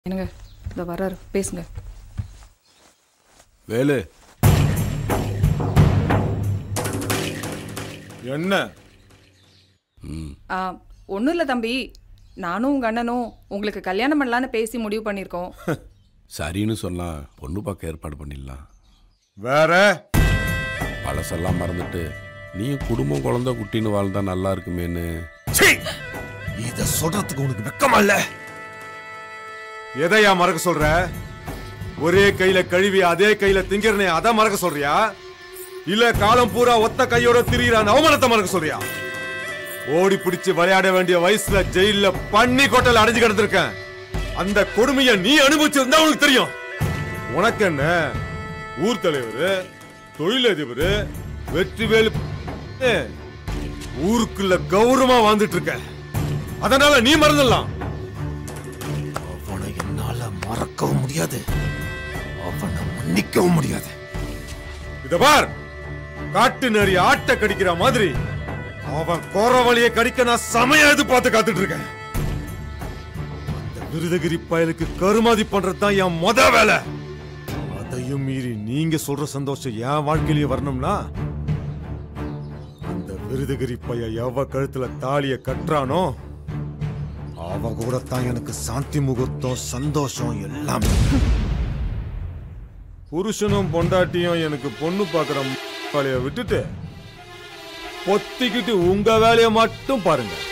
என்னங்க இந்த வர்றாரு பேசுங்க வேலு என்ன ஒன்றும் இல்லை தம்பி நானும் உங்கள் அண்ணனும் உங்களுக்கு கல்யாணம் பண்ணலான்னு பேசி முடிவு பண்ணியிருக்கோம் சரின்னு சொன்னா பொண்ணு பார்க்க ஏற்பாடு பண்ணிடலாம் வேற பழசெல்லாம் மறந்துட்டு நீயும் குடும்பம் குழந்தை குட்டின்னு வாழ்ந்தா நல்லா இருக்குமேன்னு இத சொல்றதுக்கு உனக்கு வெக்கமா இல்ல எதையா மறக்க சொல்ற ஒரே கையில கழுவி அதே கையில திங்கிறனே அத மறக்க சொல்றியா இல்ல காலம் பூரா ஒத்த கையோட திரியிறான் அவமானத்தை மறக்க சொல்றியா ஓடி பிடிச்சு விளையாட வேண்டிய வயசுல ஜெயில பண்ணி கொட்டல அடைஞ்சு கிடந்திருக்கேன் அந்த கொடுமைய நீ அனுபவிச்சிருந்தா உனக்கு தெரியும் உனக்கு என்ன ஊர் தலைவர் தொழிலதிபர் வெற்றிவேலு ஊருக்குள்ள கௌரவமா வாழ்ந்துட்டு இருக்க அதனால நீ மறந்துடலாம் அவனை என்னால மறக்கவும் முடியாது அவனை மன்னிக்கவும் முடியாது இத பார் காட்டு நரி ஆட்ட கடிக்கிற மாதிரி அவன் கோர வழியை கடிக்க நான் சமயம் எதிர்பார்த்து காத்துட்டு இருக்கேன் அந்த விருதகிரி பயலுக்கு கருமாதி பண்றதுதான் என் முத வேலை அதையும் மீறி நீங்க சொல்ற சந்தோஷம் என் வாழ்க்கையிலேயே வரணும்னா அந்த விருதகிரி பைய எவ கழுத்துல தாலிய கட்டுறானோ அவ கூட தான் எனக்கு சாந்தி முகூர்த்தம் சந்தோஷம் எல்லாமே புருஷனும் பொண்டாட்டியும் எனக்கு பொண்ணு பார்க்குற வேலையை விட்டுட்டு பொத்திக்கிட்டு உங்க வேலையை மட்டும் பாருங்க